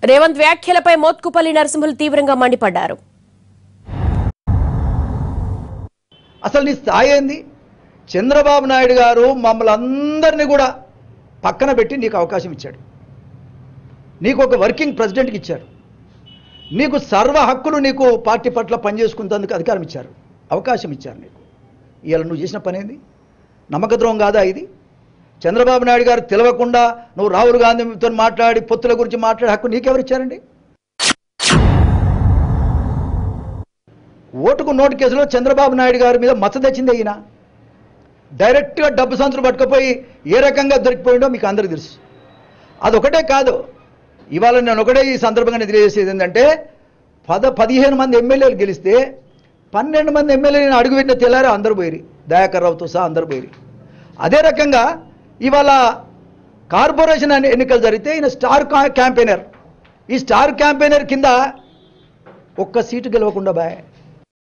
రేవంత్ వ్యాఖ్యలపై మోత్కుపల్లి నరసింహులు తీవ్రంగా మండిపడ్డారు అసలు నీ స్థాయి ఏంది చంద్రబాబు నాయుడు గారు మమ్మల్ని అందరినీ కూడా పక్కన పెట్టి నీకు అవకాశం ఇచ్చాడు నీకు ఒక వర్కింగ్ ప్రెసిడెంట్కి ఇచ్చారు నీకు సర్వ హక్కులు నీకు పార్టీ పట్ల పనిచేసుకునేందుకు అధికారం ఇచ్చారు అవకాశం ఇచ్చారు నీకు ఇవాళ నువ్వు చేసిన పని ఏంది నమ్మకద్రోహం కాదా ఇది చంద్రబాబు నాయుడు గారు తెలవకుండా నువ్వు రాహుల్ గాంధీతో మాట్లాడి పొత్తుల గురించి మాట్లాడే హక్కు నీకెవరు ఇచ్చారండి ఓటుకు నోటు కేసులో చంద్రబాబు నాయుడు గారి మీద మచ్చ తెచ్చింది ఈయన డైరెక్ట్గా డబ్బు సంచులు పట్టుకుపోయి ఏ రకంగా దొరికిపోయిందో మీకు అందరికీ తెలుసు అదొకటే కాదు ఇవాళ నేను ఒకటే ఈ సందర్భంగా తెలియజేసేది ఏంటంటే పద పదిహేను మంది ఎమ్మెల్యేలు గెలిస్తే పన్నెండు మంది ఎమ్మెల్యేలను అడుగుపెట్టిన తెల్లారి అందరూ పోయిరి దయాకర్ రావుతో సహా అందరూ పోయిరి అదే రకంగా ఇవాళ కార్పొరేషన్ అనే ఎన్నికలు జరిగితే ఈయన స్టార్ కా- క్యాంపెయినర్ ఈ స్టార్ క్యాంపెయినర్ కింద ఒక్క సీటు గెలవకుండా బాయ్